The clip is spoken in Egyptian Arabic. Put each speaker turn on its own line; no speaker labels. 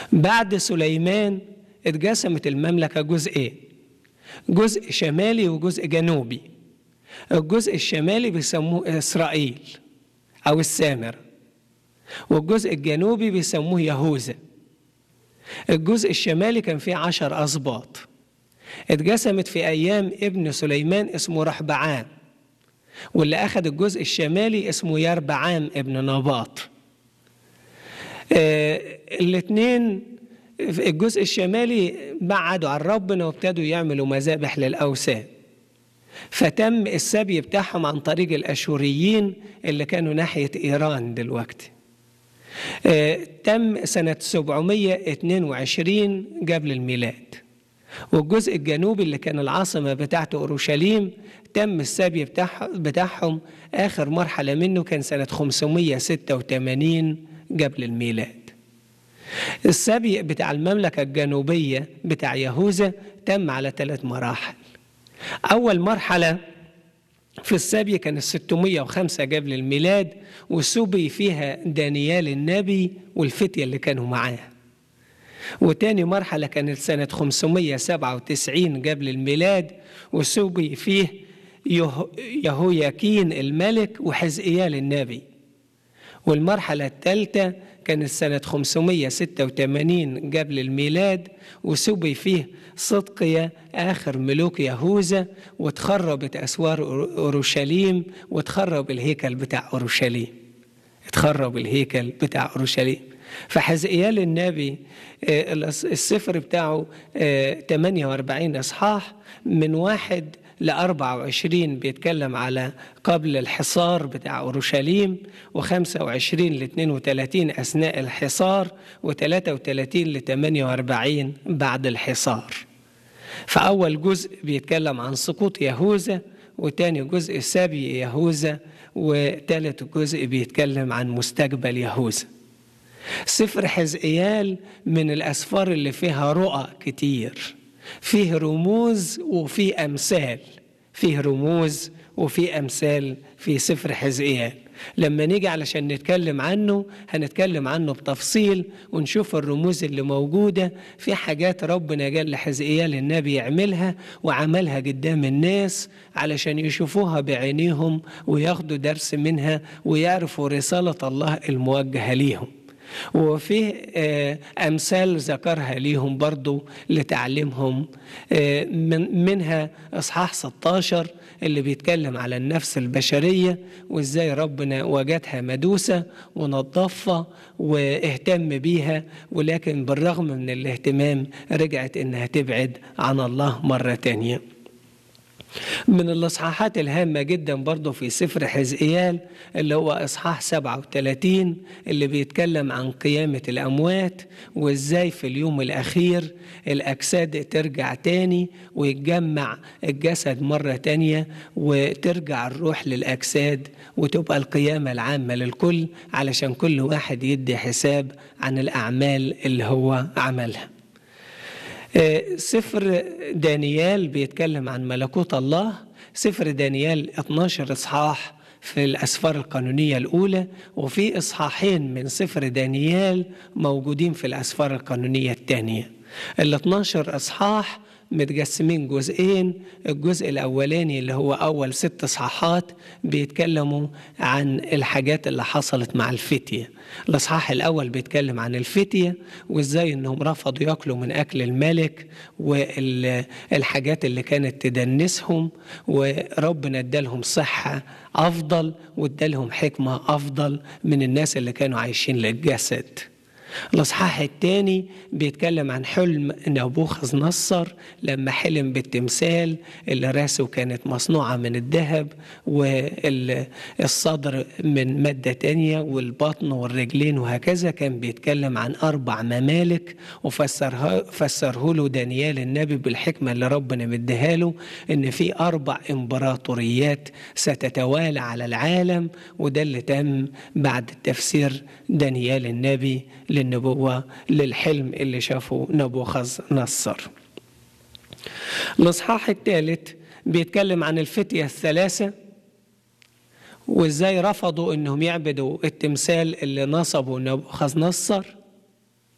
بعد سليمان اتقسمت المملكة جزئين جزء شمالي وجزء جنوبي الجزء الشمالي بيسموه إسرائيل أو السامر والجزء الجنوبي بيسموه يهوذا الجزء الشمالي كان فيه عشر أسباط اتقسمت في أيام ابن سليمان اسمه رحبعام واللي أخذ الجزء الشمالي اسمه يربعام ابن نباط آه الاثنين الجزء الشمالي بعدوا عن ربنا وابتدوا يعملوا مذابح للأوثان فتم السبي بتاعهم عن طريق الأشوريين اللي كانوا ناحية إيران دلوقتي آه تم سنة 722 قبل الميلاد والجزء الجنوبي اللي كان العاصمة بتاعته أورشليم تم السبي بتاع بتاعهم آخر مرحلة منه كان سنة 586 قبل الميلاد السبي بتاع المملكة الجنوبية بتاع يهوذا تم على ثلاث مراحل أول مرحلة في السبي كانت 605 قبل الميلاد وسبي فيها دانيال النبي والفتية اللي كانوا معاه وتاني مرحلة كانت سنة 597 قبل الميلاد وسبي فيه يهوياكين الملك وحزقيال النبي والمرحلة الثالثة كانت سنة 586 قبل الميلاد وسبي فيه صدقية آخر ملوك يهوذا وتخربت أسوار أورشليم وتخرب الهيكل بتاع أورشليم اتخرب الهيكل بتاع أورشليم فحزقيال النبي السفر بتاعه 48 إصحاح من واحد ل 24 بيتكلم على قبل الحصار بتاع أورشليم و25 ل 32 أثناء الحصار و33 ل 48 بعد الحصار فأول جزء بيتكلم عن سقوط يهوذا وتاني جزء سبي يهوذا وتالت جزء بيتكلم عن مستقبل يهوذا سفر حزقيال من الأسفار اللي فيها رؤى كتير فيه رموز وفيه أمثال فيه رموز وفيه أمثال في سفر حزقيال لما نيجي علشان نتكلم عنه هنتكلم عنه بتفصيل ونشوف الرموز اللي موجودة في حاجات ربنا قال لحزقيال النبي يعملها وعملها قدام الناس علشان يشوفوها بعينيهم وياخدوا درس منها ويعرفوا رسالة الله الموجهة ليهم وفيه أمثال ذكرها ليهم برضو لتعليمهم من منها إصحاح 16 اللي بيتكلم على النفس البشرية وإزاي ربنا وجدها مدوسة ونظفها واهتم بيها ولكن بالرغم من الاهتمام رجعت إنها تبعد عن الله مرة تانية من الإصحاحات الهامة جدا برضه في سفر حزقيال اللي هو إصحاح 37 اللي بيتكلم عن قيامة الأموات وإزاي في اليوم الأخير الأجساد ترجع تاني ويتجمع الجسد مرة تانية وترجع الروح للأجساد وتبقى القيامة العامة للكل علشان كل واحد يدي حساب عن الأعمال اللي هو عملها سفر دانيال بيتكلم عن ملكوت الله سفر دانيال 12 إصحاح في الأسفار القانونية الأولى وفي إصحاحين من سفر دانيال موجودين في الأسفار القانونية الثانية ال 12 إصحاح متقسمين جزئين الجزء الأولاني اللي هو أول ست إصحاحات بيتكلموا عن الحاجات اللي حصلت مع الفتية الإصحاح الأول بيتكلم عن الفتية وإزاي إنهم رفضوا ياكلوا من أكل الملك والحاجات اللي كانت تدنسهم وربنا ادالهم صحة أفضل وادالهم حكمة أفضل من الناس اللي كانوا عايشين للجسد الإصحاح الثاني بيتكلم عن حلم نبوخذ نصر لما حلم بالتمثال اللي راسه كانت مصنوعة من الذهب والصدر من مادة تانية والبطن والرجلين وهكذا كان بيتكلم عن أربع ممالك وفسره فسره له دانيال النبي بالحكمة اللي ربنا مديها له إن في أربع إمبراطوريات ستتوالى على العالم وده اللي تم بعد تفسير دانيال النبي للنبوة للحلم اللي شافه نبوخذ نصر الإصحاح الثالث بيتكلم عن الفتية الثلاثة وإزاي رفضوا إنهم يعبدوا التمثال اللي نصبه نبوخذ نصر